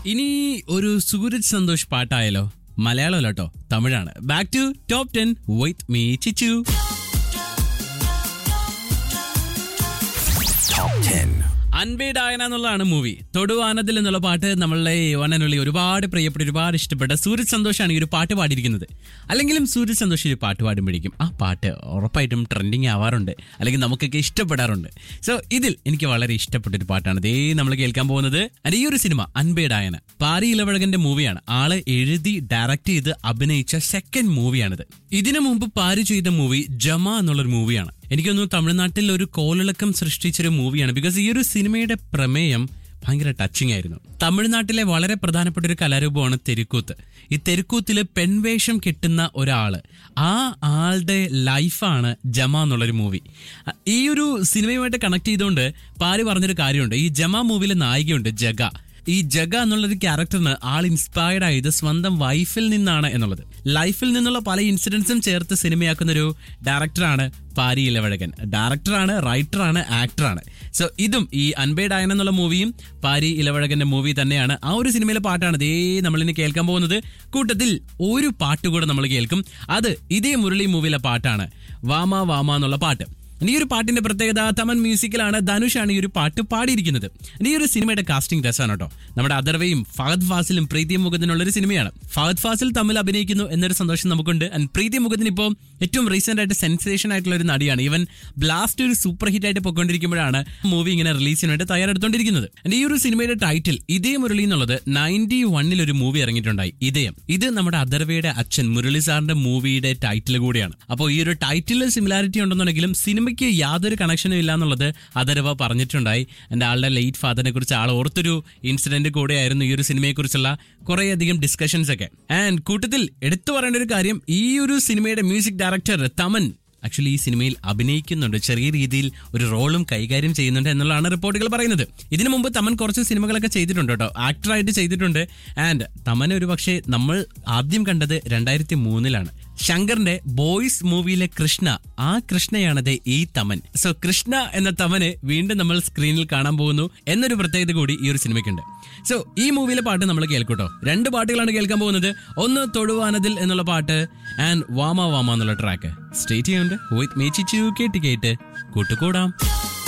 ഇനി ഒരു സൂരജ് സന്തോഷ് പാട്ടായാലോ മലയാളം കേട്ടോ തമിഴാണ് back to top ten with me Chichu അൻപേ ഡായന എന്നുള്ളതാണ് മൂവി തൊടുവാനത്തിൽ എന്നുള്ള പാട്ട് നമ്മളെ വനനുള്ളി ഒരുപാട് പ്രിയപ്പെട്ട ഒരുപാട് ഇഷ്ടപ്പെട്ട സൂരജ് സന്തോഷാണ് ഈ ഒരു പാട്ട് പാടിയിരിക്കുന്നത് അല്ലെങ്കിലും സൂരജ് സന്തോഷ് ഈ പാട്ട് പാടുമ്പോഴേക്കും ആ പാട്ട് ഉറപ്പായിട്ടും ട്രെൻഡിങ് ആവാറുണ്ട് അല്ലെങ്കിൽ നമുക്കൊക്കെ ഇഷ്ടപ്പെടാറുണ്ട് സോ ഇതിൽ എനിക്ക് വളരെ ഇഷ്ടപ്പെട്ട ഒരു പാട്ടാണ് ദേ നമ്മൾ കേൾക്കാൻ പോകുന്നത് and ഈ ഒരു സിനിമ അൻപേ ഡായന പാരി ഇലവഴകന്റെ മൂവിയാണ് ആള് എഴുതി ഡയറക്റ്റ് ചെയ്ത് അഭിനയിച്ച സെക്കൻഡ് മൂവിയാണിത് ഇതിനു മുമ്പ് പാരി ചെയ്ത മൂവി ജമ എന്നുള്ളൊരു മൂവിയാണ് എനിക്കൊന്നു തമിഴ്നാട്ടിൽ ഒരു കോളിളക്കം സൃഷ്ടിച്ചൊരു മൂവിയാണ് ബിക്കോസ് ഈ ഒരു സിനിമയുടെ പ്രമേയം ഭയങ്കര ടച്ചിങ് ആയിരുന്നു തമിഴ്നാട്ടിലെ വളരെ പ്രധാനപ്പെട്ട ഒരു കലാരൂപമാണ് തെരുക്കൂത്ത് ഈ തെരുക്കൂത്തില് പെൺവേഷം കെട്ടുന്ന ഒരാള് ആ ആളുടെ ലൈഫാണ് ജമ എന്നുള്ളൊരു മൂവി ഈ ഒരു സിനിമയുമായിട്ട് കണക്ട് ചെയ്തുകൊണ്ട് പാരി പറഞ്ഞൊരു കാര്യമുണ്ട് ഈ ജമ മൂവിയിലെ നായികയുണ്ട് ജഗ ഈ ജഗ എന്നുള്ളൊരു ക്യാരക്ടറിന് ആൾ ഇൻസ്പയർഡ് ആയത് സ്വന്തം വൈഫിൽ നിന്നാണ് എന്നുള്ളത് ലൈഫിൽ നിന്നുള്ള പല ഇൻസിഡൻസും ചേർത്ത് സിനിമയാക്കുന്ന ഒരു ഡയറക്ടറാണ് പാരി ഇലവഴകൻ ഡയറക്ടറാണ് റൈറ്ററാണ് ആക്ടറാണ് സോ ഇതും ഈ അൻപേ ഡയൻ എന്നുള്ള മൂവിയും പാരി ഇലവഴകന്റെ മൂവി തന്നെയാണ് ആ ഒരു സിനിമയിലെ പാട്ടാണ് ദേ നമ്മളിനി കേൾക്കാൻ പോകുന്നത് കൂട്ടത്തിൽ ഒരു പാട്ട് കൂടെ നമ്മൾ കേൾക്കും അത് ഇതേ മുരളി മൂവിയിലെ പാട്ടാണ് വാമ വാമ എന്നുള്ള പാട്ട് ഈ ഒരു പാട്ടിന്റെ പ്രത്യേകത തമൻ മ്യൂസിക്കിലാണ് ധനുഷാണ് ഈ ഒരു പാട്ട് പാടിയിരിക്കുന്നത് ഈ ഒരു സിനിമയുടെ കാസ്റ്റിംഗ് രസമാണ് കേട്ടോ നമ്മുടെ അതർവയും ഫഹദ് ഫാസിലും പ്രീതി മുഖത്തിനുള്ള ഒരു സിനിമയാണ് ഫഹദ് ഫാസിൽ തമ്മിൽ അഭിനയിക്കുന്നു എന്നൊരു സന്തോഷം നമുക്കുണ്ട് ആൻഡ് പ്രീതി മുഖത്തിന് ഇപ്പോൾ ഏറ്റവും റീസെന്റ് ആയിട്ട് സെൻസേഷൻ ആയിട്ടുള്ള ഒരു നടിയാണ് ഈവൻ ബ്ലാസ്റ്റ് ഒരു സൂപ്പർ ഹിറ്റ് ആയിട്ട് പൊയ്ക്കൊണ്ടിരിക്കുമ്പോഴാണ് മൂവി ഇങ്ങനെ റിലീസിന് വേണ്ടി തയ്യാറെടുത്തോണ്ടിരിക്കുന്നത് And ഈ ഒരു സിനിമയുടെ ടൈറ്റിൽ ഇതേ മുരളി എന്നുള്ളത് നയൻറ്റി വണ്ണിൽ ഒരു മൂവി ഇറങ്ങിയിട്ടുണ്ടായി ഇതയം ഇത് നമ്മുടെ അതർവയുടെ അച്ഛൻ മുരളി സാറിന്റെ മൂവിയുടെ ടൈറ്റിൽ കൂടിയാണ് അപ്പോൾ ഈ ഒരു ടൈറ്റിൽ സിമിലാരിറ്റി ഉണ്ടെന്നുണ്ടെങ്കിലും സിനിമയ്ക്ക് യാതൊരു കണക്ഷനും ഇല്ല എന്നുള്ളത് അതരവ പറഞ്ഞിട്ടുണ്ടായി എൻ്റെ ആളുടെ ലേറ്റ് ഫാദറിനെ കുറിച്ച് ആൾ ഓർത്തൊരു ഇൻസിഡന്റ് കൂടെയായിരുന്നു ഈ ഒരു സിനിമയെ കുറിച്ചുള്ള കുറേയധികം ഡിസ്കഷൻസ് ഒക്കെ ആൻഡ് കൂട്ടത്തിൽ എടുത്തു പറയേണ്ട ഒരു കാര്യം ഈ ഒരു സിനിമയുടെ മ്യൂസിക് ഡയറക്ടർ തമൻ ആക്ച്വലി ഈ സിനിമയിൽ അഭിനയിക്കുന്നുണ്ട് ചെറിയ രീതിയിൽ ഒരു റോളും കൈകാര്യം ചെയ്യുന്നുണ്ട് എന്നുള്ളതാണ് റിപ്പോർട്ടുകൾ പറയുന്നത് ഇതിനു മുമ്പ് തമൻ കുറച്ച് സിനിമകളൊക്കെ ചെയ്തിട്ടുണ്ട് കേട്ടോ ആക്ടറായിട്ട് ചെയ്തിട്ടുണ്ട് ആൻഡ് തമൻ ഒരു പക്ഷേ നമ്മൾ ആദ്യം കണ്ടത് രണ്ടായിരത്തി മൂന്നിലാണ് ശങ്കറിന്റെ ബോയ്സ് മൂവിയിലെ കൃഷ്ണ ആ കൃഷ്ണയാണത് ഈ തമൻ സോ കൃഷ്ണ എന്ന തമന് വീണ്ടും നമ്മൾ സ്ക്രീനിൽ കാണാൻ പോകുന്നു എന്നൊരു പ്രത്യേകത കൂടി ഈ ഒരു സിനിമയ്ക്കുണ്ട് സോ ഈ മൂവിയിലെ പാട്ട് നമ്മൾ കേൾക്കൂട്ടോ രണ്ട് പാട്ടുകളാണ് കേൾക്കാൻ പോകുന്നത് ഒന്ന് തൊടുവാനതിൽ എന്നുള്ള പാട്ട് ആൻഡ് വാമ വാമ എന്നുള്ള ട്രാക്ക് സ്റ്റേറ്റ് ചെയ്യുന്നുണ്ട് വിത്ത് മേച്ചിച്ചു കേട്ട് കേട്ട് കൂട്ടുകൂടാം